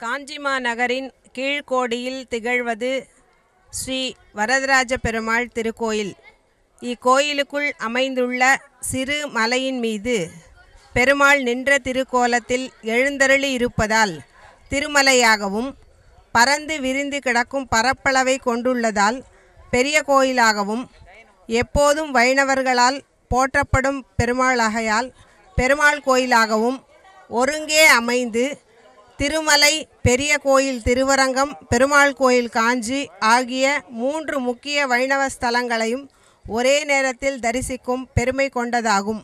காஞ்சிமா நகரின் கீழ்கோடியில் திகழ்வது ஸ்ரீ வரதராஜ பெருமாள் திருக்கோயில் இக்கோயிலுக்குள் அமைந்துள்ள சிறு மலையின் மீது பெருமாள் நின்ற திருக்கோலத்தில் எழுந்தருளி இருப்பதால் திருமலையாகவும் பரந்து விரிந்து கிடக்கும் பரப்பளவை கொண்டுள்ளதால் பெரிய கோயிலாகவும் எப்போதும் வைணவர்களால் போற்றப்படும் பெருமாளாகையால் பெருமாள் கோயிலாகவும் ஒருங்கே அமைந்து திருமலை பெரிய கோயில் திருவரங்கம் பெருமாள் கோயில் காஞ்சி ஆகிய மூன்று முக்கிய வைணவ ஸ்தலங்களையும் ஒரே நேரத்தில் தரிசிக்கும் பெருமை கொண்டதாகும்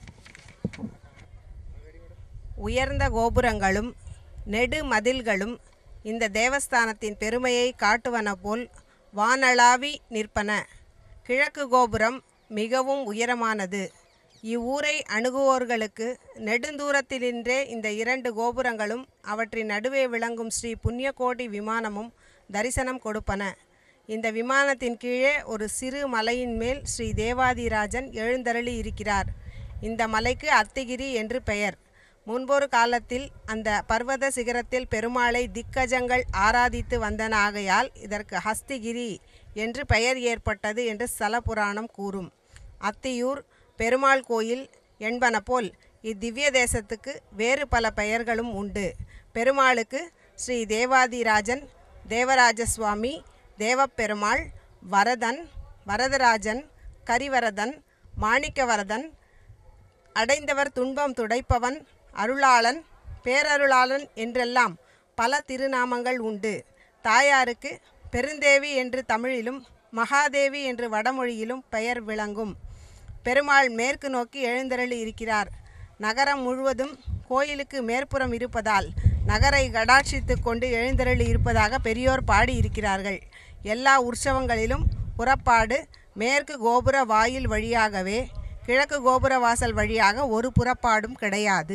உயர்ந்த கோபுரங்களும் நெடு மதில்களும் இந்த தேவஸ்தானத்தின் பெருமையை காட்டுவன போல் வானளாவி நிற்பன கிழக்கு கோபுரம் மிகவும் உயரமானது இவ்வூரை அணுகுவோர்களுக்கு நெடுந்தூரத்தினின்றே இந்த இரண்டு கோபுரங்களும் அவற்றின் நடுவே விளங்கும் ஸ்ரீ புண்ணியகோடி விமானமும் தரிசனம் கொடுப்பன இந்த விமானத்தின் கீழே ஒரு சிறு மலையின் மேல் ஸ்ரீ தேவாதிராஜன் எழுந்தருளி இருக்கிறார் இந்த மலைக்கு அத்திகிரி என்று பெயர் முன்பொரு காலத்தில் அந்த பர்வத சிகரத்தில் பெருமாளை திக்கஜங்கள் ஆராதித்து வந்தன ஆகையால் இதற்கு ஹஸ்திகிரி என்று பெயர் ஏற்பட்டது என்று ஸ்தல புராணம் கூறும் அத்தியூர் பெருமாள் கோயில் என்பன போல் இத்திவ்ய தேசத்துக்கு வேறு பல பெயர்களும் உண்டு பெருமாளுக்கு ஸ்ரீ தேவாதிராஜன் தேவராஜ சுவாமி தேவப்பெருமாள் வரதன் வரதராஜன் கரிவரதன் மாணிக்கவரதன் அடைந்தவர் துன்பம் துடைப்பவன் அருளாளன் பேரருளாளன் என்றெல்லாம் பல திருநாமங்கள் உண்டு தாயாருக்கு பெருந்தேவி என்று தமிழிலும் மகாதேவி என்று வடமொழியிலும் பெயர் விளங்கும் பெருமாள் மேற்கு நோக்கி எழுந்தருளி இருக்கிறார் நகரம் முழுவதும் கோயிலுக்கு மேற்புறம் இருப்பதால் நகரை கடாட்சித்து கொண்டு எழுந்தருளி இருப்பதாக பெரியோர் பாடி இருக்கிறார்கள் எல்லா உற்சவங்களிலும் புறப்பாடு மேற்கு கோபுர வாயில் வழியாகவே கிழக்கு கோபுர வாசல் வழியாக ஒரு புறப்பாடும் கிடையாது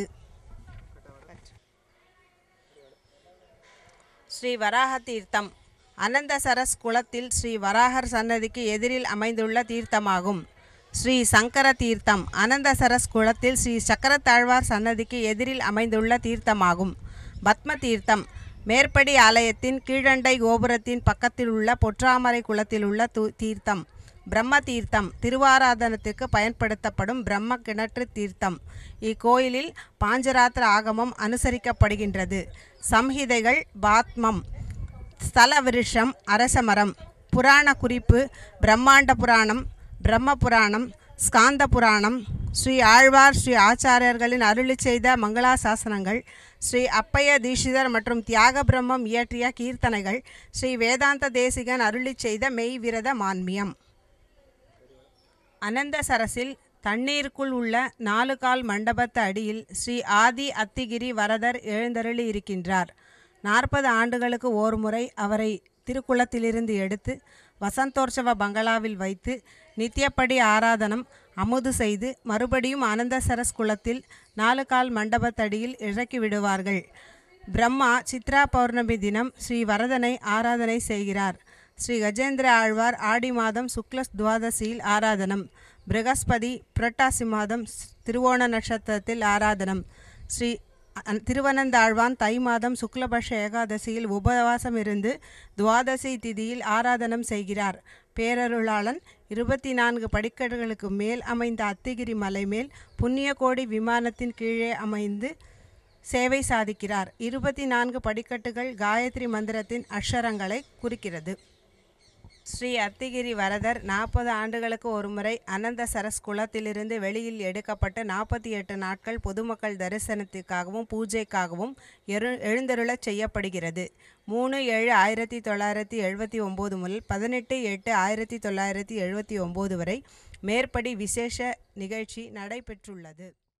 ஸ்ரீ வராக தீர்த்தம் அனந்தசரஸ் குளத்தில் ஸ்ரீ வராகர் சன்னதிக்கு எதிரில் அமைந்துள்ள தீர்த்தமாகும் ஸ்ரீ சங்கர தீர்த்தம் அனந்தசரஸ் குளத்தில் ஸ்ரீ சக்கரத்தாழ்வார் சன்னதிக்கு எதிரில் அமைந்துள்ள தீர்த்தமாகும் பத்ம தீர்த்தம் மேற்படி ஆலயத்தின் கீழண்டை கோபுரத்தின் பக்கத்தில் உள்ள பொற்றாமரை குளத்தில் உள்ள து தீர்த்தம் பிரம்ம தீர்த்தம் திருவாராதனத்திற்கு பயன்படுத்தப்படும் பிரம்ம கிணற்று தீர்த்தம் இக்கோயிலில் பாஞ்சராத்திர ஆகமம் அனுசரிக்கப்படுகின்றது சம்ஹிதைகள் பாத்மம் ஸ்தல விருஷம் அரசமரம் புராண குறிப்பு பிரம்மாண்ட புராணம் பிரம்ம புராணம் ஸ்காந்த புராணம் ஸ்ரீ ஆழ்வார் ஸ்ரீ ஆச்சாரியர்களின் அருளி செய்த மங்களாசாசனங்கள் ஸ்ரீ அப்பைய தீட்சிதர் மற்றும் தியாக பிரம்மம் இயற்றிய கீர்த்தனைகள் ஸ்ரீ வேதாந்த தேசிகன் அருளி செய்த மெய் விரத மான்மியம் அனந்த சரஸில் தண்ணீருக்குள் உள்ள நாலு கால் மண்டபத்து அடியில் ஸ்ரீ ஆதி அத்திகிரி வரதர் எழுந்தருளி இருக்கின்றார் நாற்பது ஆண்டுகளுக்கு ஓர் முறை அவரை திருக்குளத்திலிருந்து எடுத்து வசந்தோற்சவ பங்களாவில் வைத்து நித்தியப்படி ஆராதனம் அமுது செய்து மறுபடியும் அனந்தசரஸ் குளத்தில் நாலு கால் மண்டபத்தடியில் இறக்கி விடுவார்கள் பிரம்மா சித்ரா பௌர்ணமி தினம் ஸ்ரீ வரதனை ஆராதனை செய்கிறார் ஸ்ரீ கஜேந்திர ஆழ்வார் ஆடி மாதம் சுக்ல துவாதசியில் ஆராதனம் பிரகஸ்பதி புரட்டாசி மாதம் திருவோண நட்சத்திரத்தில் ஆராதனம் ஸ்ரீ அ- திருவனந்தாழ்வான் தை மாதம் சுக்லபட்ச ஏகாதசியில் உபவாசம் இருந்து துவாதசி திதியில் ஆராதனம் செய்கிறார் பேரருளாளன் இருபத்தி நான்கு படிக்கட்டுகளுக்கு மேல் அமைந்த அத்திகிரி மலை மேல் புண்ணியகோடி விமானத்தின் கீழே அமைந்து சேவை சாதிக்கிறார் இருபத்தி நான்கு படிக்கட்டுகள் காயத்ரி மந்திரத்தின் அக்ஷரங்களை குறிக்கிறது ஸ்ரீ அத்திகிரி வரதர் நாற்பது ஆண்டுகளுக்கு ஒருமுறை அனந்த சரஸ் குளத்திலிருந்து வெளியில் எடுக்கப்பட்டு நாற்பத்தி எட்டு நாட்கள் பொதுமக்கள் தரிசனத்திற்காகவும் பூஜைக்காகவும் எழு எழுந்தருளச் செய்யப்படுகிறது மூணு ஏழு ஆயிரத்தி தொள்ளாயிரத்தி எழுபத்தி ஒம்பது முதல் பதினெட்டு எட்டு ஆயிரத்தி தொள்ளாயிரத்தி எழுபத்தி ஒம்பது வரை மேற்படி விசேஷ நிகழ்ச்சி நடைபெற்றுள்ளது